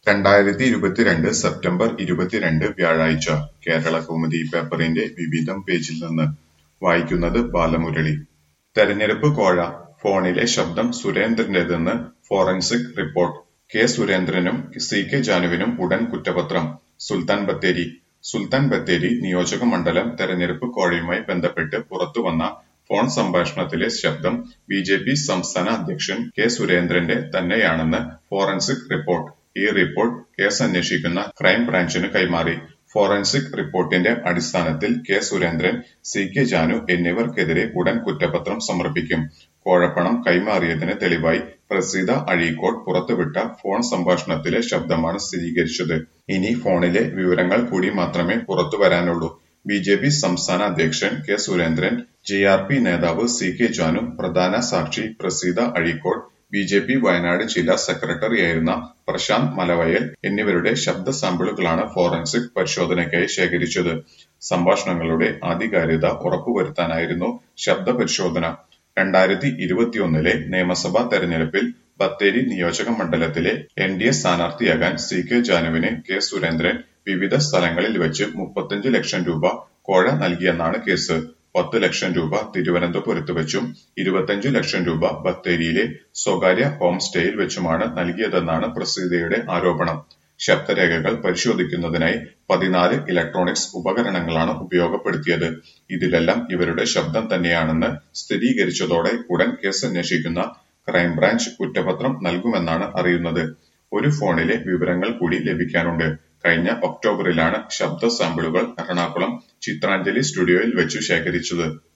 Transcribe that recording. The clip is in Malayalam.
രണ്ടായിരത്തി ഇരുപത്തിരണ്ട് സെപ്റ്റംബർ ഇരുപത്തിരണ്ട് വ്യാഴാഴ്ച കേരളകൗമുദി പേപ്പറിന്റെ വിവിധം പേജിൽ നിന്ന് വായിക്കുന്നത് ബാലമുരളി തെരഞ്ഞെടുപ്പ് കോഴ ഫോണിലെ ശബ്ദം സുരേന്ദ്രന്റേതെന്ന് ഫോറൻസിക് റിപ്പോർട്ട് കെ സുരേന്ദ്രനും സി കെ ജാനുവിനും ഉടൻ കുറ്റപത്രം സുൽത്താൻ ബത്തേരി സുൽത്താൻ ബത്തേരി നിയോജക മണ്ഡലം തെരഞ്ഞെടുപ്പ് കോഴയുമായി ബന്ധപ്പെട്ട് പുറത്തുവന്ന ഫോൺ സംഭാഷണത്തിലെ ശബ്ദം ബി ജെ പി സംസ്ഥാന അധ്യക്ഷൻ കെ സുരേന്ദ്രന്റെ തന്നെയാണെന്ന് ഫോറൻസിക് റിപ്പോർട്ട് ഈ റിപ്പോർട്ട് കേസ് അന്വേഷിക്കുന്ന ക്രൈംബ്രാഞ്ചിന് കൈമാറി ഫോറൻസിക് റിപ്പോർട്ടിന്റെ അടിസ്ഥാനത്തിൽ K Surendran C K Janu എന്നിവർക്കെതിരെ ഉടൻ കുറ്റപത്രം സമർപ്പിക്കും കോഴപ്പണം കൈമാറിയതിന് തെളിവായി പ്രസീത അഴീക്കോട് പുറത്തുവിട്ട ഫോൺ സംഭാഷണത്തിലെ ശബ്ദമാണ് സ്ഥിരീകരിച്ചത് ഇനി ഫോണിലെ വിവരങ്ങൾ കൂടി മാത്രമേ പുറത്തുവരാനുള്ളൂ ബി ജെ പി സംസ്ഥാന അധ്യക്ഷൻ K Surendran J R P നേതാവ് സി കെ ജാനു പ്രധാന സാക്ഷി Praseetha Azhikode B J P Wayanad ജില്ലാ സെക്രട്ടറിയായിരുന്ന പ്രശാന്ത് മലവയൽ എന്നിവരുടെ ശബ്ദ സാമ്പിളുകളാണ് ഫോറൻസിക് പരിശോധനയ്ക്കായി ശേഖരിച്ചത് സംഭാഷണങ്ങളുടെ ആധികാരികത ഉറപ്പുവരുത്താനായിരുന്നു ശബ്ദ പരിശോധന രണ്ടായിരത്തി ഇരുപത്തിയൊന്നിലെ നിയമസഭാ തെരഞ്ഞെടുപ്പിൽ ബത്തേരി നിയോജക മണ്ഡലത്തിലെ എൻ ഡി എ സ്ഥാനാർത്ഥിയാകാൻ സി കെ ജാനുവിന് കെ സുരേന്ദ്രൻ വിവിധ സ്ഥലങ്ങളിൽ വെച്ച് മുപ്പത്തിയഞ്ച് ലക്ഷം രൂപ കോഴ നൽകിയെന്നാണ് കേസ് പത്ത് ലക്ഷം രൂപ തിരുവനന്തപുരത്ത് വെച്ചും ഇരുപത്തിയഞ്ചു ലക്ഷം രൂപ ബത്തേരിയിലെ സ്വകാര്യ ഹോം സ്റ്റേയിൽ വെച്ചുമാണ് നൽകിയതെന്നാണ് പ്രസീതയുടെ ആരോപണം ശബ്ദരേഖകൾ പരിശോധിക്കുന്നതിനായി പതിനാല് ഇലക്ട്രോണിക്സ് ഉപകരണങ്ങളാണ് ഉപയോഗപ്പെടുത്തിയത് ഇതിലെല്ലാം ഇവരുടെ ശബ്ദം തന്നെയാണെന്ന് സ്ഥിരീകരിച്ചതോടെ ഉടൻ കേസ് അന്വേഷിക്കുന്ന ക്രൈംബ്രാഞ്ച് കുറ്റപത്രം നൽകുമെന്നാണ് അറിയുന്നത് ഒരു ഫോണിലെ വിവരങ്ങൾ കൂടി ലഭിക്കാനുണ്ട് കഴിഞ്ഞ ഒക്ടോബറിലാണ് ശബ്ദ സാമ്പിളുകൾ എറണാകുളം ചിത്രാഞ്ജലി സ്റ്റുഡിയോയിൽ വെച്ചു ശേഖരിച്ചത്